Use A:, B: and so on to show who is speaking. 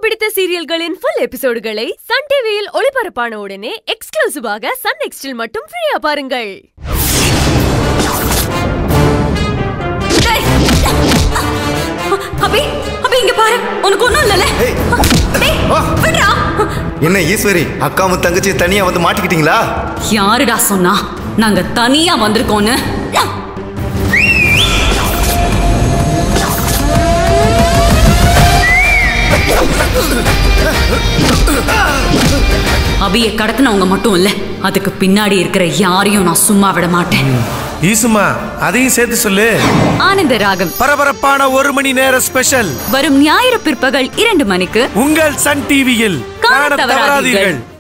A: பிடித்த சீரியல்களின் full எபிசோடுகளை Sun டிவியில் ஒளிபரப்பான உடனே எக்ஸ்க்ளூசிவாக சன் நெக்ஸ்டில் மட்டும் ஃப்ரீயா பாருங்கள்
B: அபி அபி இங்க பாரு உனக்கு ஒண்ணும் இல்லல
C: ஏய்.
B: டேய்
C: வா.
B: விடுடா
C: என்ன ஈஸ்வரி அக்காவும் தங்கச்சி தனியா வந்து மாட்டிக்கிட்டீங்களா
B: யாருடா சொன்னா நாங்க தனியா வந்திருக்கோம்னு அபிய கடத்தினவங்க மட்டும் இல்ல அதுக்கு பின்னாடி இருக்கிற யாரையும் நான் சும்மா விட மாட்டேன்
D: ஈசுமா அதையும் சேர்த்து சொல்லு
B: ஆனந்த ராகம்
D: பரபரப்பான ஒரு மணி நேர ஸ்பெஷல்
B: வரும் ஞாயிறு பிற்பகல் இரண்டு மணிக்கு
D: உங்கள் சன் டிவியில்
B: காணத் தவறாதீர்கள்.